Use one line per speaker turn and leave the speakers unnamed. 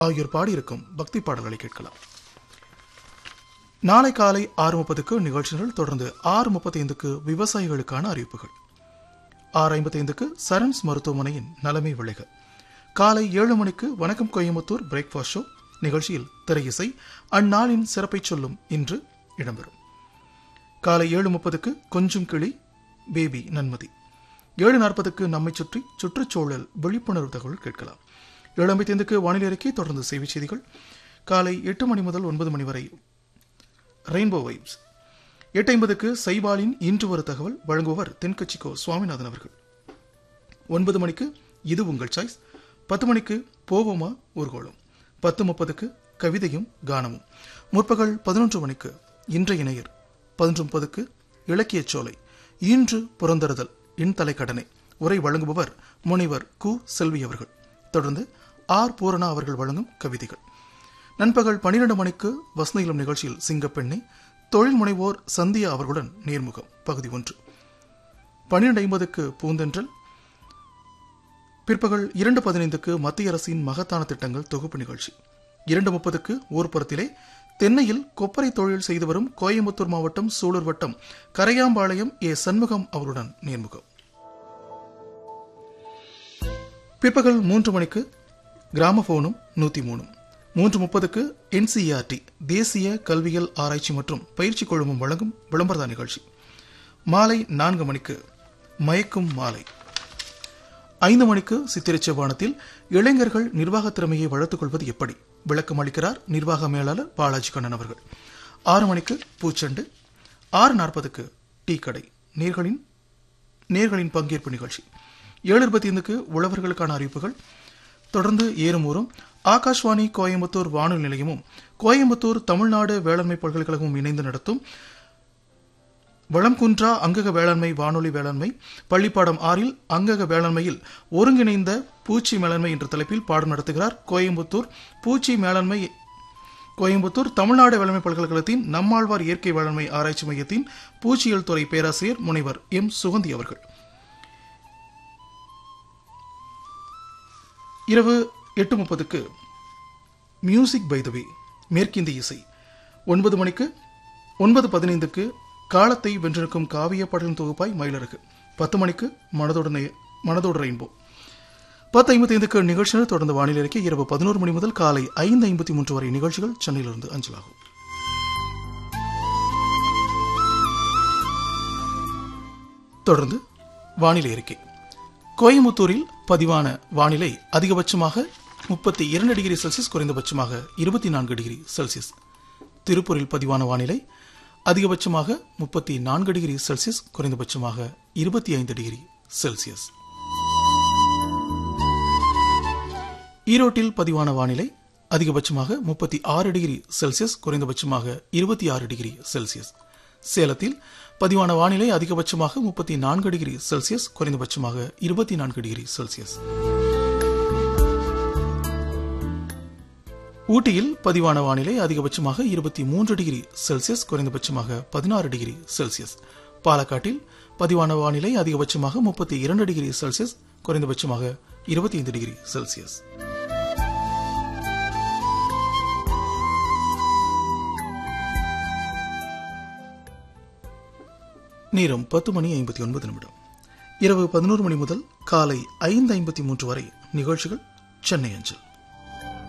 ஆகியோர் பாடியிருக்கும் பக்தி பாடல்களை கேட்கலாம் நாளை காலை ஆறு முப்பதுக்கு நிகழ்ச்சிகள் தொடர்ந்து ஆறு முப்பத்தைந்துக்கு விவசாயிகளுக்கான அறிவிப்புகள் ஆறு ஐம்பத்தைந்துக்கு சரண்ஸ் மருத்துவமனையின் நலமை விளைக காலை ஏழு மணிக்கு வணக்கம் கோயம்புத்தூர் பிரேக்ஃபாஸ்ட் ஷோ நிகழ்ச்சியில் திரையிசை அந்நாளின் சிறப்பை சொல்லும் இன்று இடம்பெறும் காலை ஏழு முப்பதுக்கு கொஞ்சம் கிளி பேபி நன்மதி ஏழு நாற்பதுக்கு நம்மை சுற்றி சுற்றுச்சூழல் விழிப்புணர்வு தகவல் கேட்கலாம் ஏழு ஐம்பத்தைந்துக்கு வானிலை அறிக்கை தொடர்ந்து செய்திச் செய்திகள் காலை எட்டு மணி முதல் ஒன்பது மணி வரை ரெயின்போ வைப்ஸ் எட்டு ஐம்பதுக்கு சைபாலின் இன்று ஒரு தகவல் வழங்குபவர் தென்கட்சிக்கோ சுவாமிநாதன் அவர்கள் ஒன்பது மணிக்கு இது உங்கள் சாய்ஸ் பத்து மணிக்கு போவோமா ஊர்கோளம் பத்து முப்பதுக்கு கவிதையும் கானமும் முற்பகல் பதினொன்று மணிக்கு இன்றைய இணையர் பதினொன்று முப்பதுக்கு இலக்கியச் சோலை இன்று புறந்தறுதல் இன் தலைக்கடனை உரை வழங்குபவர் முனைவர் கு செல்வி அவர்கள் தொடர்ந்து ஆர் பூரணா அவர்கள் வழங்கும் கவிதைகள் நண்பகல் பனிரெண்டு மணிக்கு வசந்தயிலம் நிகழ்ச்சியில் சிங்கப்பெண்ணை தொழில் முனைவோர் சந்தியா அவர்களுடன் நேர்முகம் பகுதி ஒன்று பன்னிரண்டு ஐம்பதுக்கு பூந்தென்றல் பிற்பகல் இரண்டு பதினைந்துக்கு மத்திய அரசின் மகத்தான திட்டங்கள் தொகுப்பு நிகழ்ச்சி இரண்டு முப்பதுக்கு ஊர்ப்புறத்திலே தென்னையில் கொப்பரை தொழில் செய்து வரும் கோயம்புத்தூர் மாவட்டம் சூலூர் வட்டம் கரையாம்பாளையம் ஏ சண்முகம் அவருடன் நேர்முகம் பிற்பகல் மூன்று மணிக்கு கிராமபோனும் நூத்தி மூணும் மூன்று முப்பதுக்கு என்சிஆர்டி தேசிய கல்வியல் ஆராய்ச்சி மற்றும் பயிற்சி குழுமம் வழங்கும் விளம்பரத நிகழ்ச்சி மாலை நான்கு மணிக்கு மயக்கும் மாலை ஐந்து மணிக்கு சித்திரச்சவானத்தில் இளைஞர்கள் நிர்வாக திறமையை வளர்த்துக் கொள்வது எப்படி விளக்கம் அளிக்கிறார் நிர்வாக மேலாளர் பாலாஜி கண்ணன் அவர்கள் ஆறு மணிக்கு பூச்செண்டு ஆறு நாற்பதுக்கு டீ கடை நேர்களின் நேர்களின் பங்கேற்பு நிகழ்ச்சி ஏழு இருபத்தி ஐந்துக்கு உழவர்களுக்கான அறிவிப்புகள் தொடர்ந்து ஏறுமூறும் ஆகாஷ்வாணி கோயம்புத்தூர் வானொலி நிலையமும் கோயம்புத்தூர் தமிழ்நாடு வேளாண்மை பல்கலைக்கழகமும் இணைந்து நடத்தும் வளம்குன்றா அங்கக வேளாண்மை வானொலி வேளாண்மை பள்ளிப்பாடம் ஆறில் அங்கக வேளாண்மையில் ஒருங்கிணைந்த பூச்சி மேலாண்மை என்ற தலைப்பில் பாடம் நடத்துகிறார் கோயம்புத்தூர் பூச்சி மேலாண்மை கோயம்புத்தூர் தமிழ்நாடு வேளாண்மை பல்கலைக்கழகத்தின் நம்மாழ்வார் இயற்கை வேளாண்மை ஆராய்ச்சி மையத்தின் பூச்சியியல் துறை பேராசிரியர் முனைவர் எம் சுகந்தி அவர்கள் இரவு எட்டு முப்பதுக்கு மியூசிக் பை த வே மேற்கிந்திய இசை ஒன்பது மணிக்கு ஒன்பது பதினைந்துக்கு காலத்தை வென்றிருக்கும் காவிய பாடலின் தொகுப்பாய் மயிலருக்கு பத்து மணிக்கு மனதோடு நெ- மனதோடு ரெயின்போ பத்து ஐம்பத்தி ஐந்துக்கு நிகழ்ச்சிகள் தொடர்ந்து வானிலை அறிக்கை இரவு பதினோரு மணி முதல் காலை ஐந்து ஐம்பத்தி மூன்று வரை நிகழ்ச்சிகள் சென்னையிலிருந்து அஞ்சலாகும் தொடர்ந்து வானிலை அறிக்கை கோயமுத்தூரில் பதிவான வானிலை அதிகபட்சமாக முப்பத்தி இரண்டு டிகிரி செல்சியஸ் குறைந்தபட்சமாக இருபத்தி நான்கு டிகிரி செல்சியஸ் திருப்பூரில் பதிவான வானிலை அதிகபட்சமாக முப்பத்தி நான்கு டிகிரி செல்சியஸ் குறைந்தபட்சமாக இருபத்தி ஐந்து டிகிரி செல்சியஸ் ஈரோட்டில் பதிவான வானிலை அதிகபட்சமாக முப்பத்தி ஆறு டிகிரி செல்சியஸ் குறைந்தபட்சமாக இருபத்தி ஆறு டிகிரி செல்சியஸ் சேலத்தில் பதிவான வானிலை அதிகபட்சமாக முப்பத்தி நான்கு டிகிரி செல்சியஸ் குறைந்தபட்சமாக இருபத்தி நான்கு டிகிரி செல்சியஸ் ஊட்டியில் பதிவான வானிலை அதிகபட்சமாக இருபத்தி மூன்று டிகிரி செல்சியஸ் குறைந்தபட்சமாக பதினாறு டிகிரி செல்சியஸ் பாலக்காட்டில் பதிவான வானிலை அதிகபட்சமாக முப்பத்தி இரண்டு டிகிரி செல்சியஸ் குறைந்தபட்சமாக இருபத்தி ஐந்து டிகிரி செல்சியஸ் நேரம் பத்து மணி ஐம்பத்தி ஒன்பது நிமிடம் இரவு பதினோரு மணி முதல் காலை ஐந்து ஐம்பத்தி மூன்று வரை நிகழ்ச்சிகள் சென்னை அஞ்சல்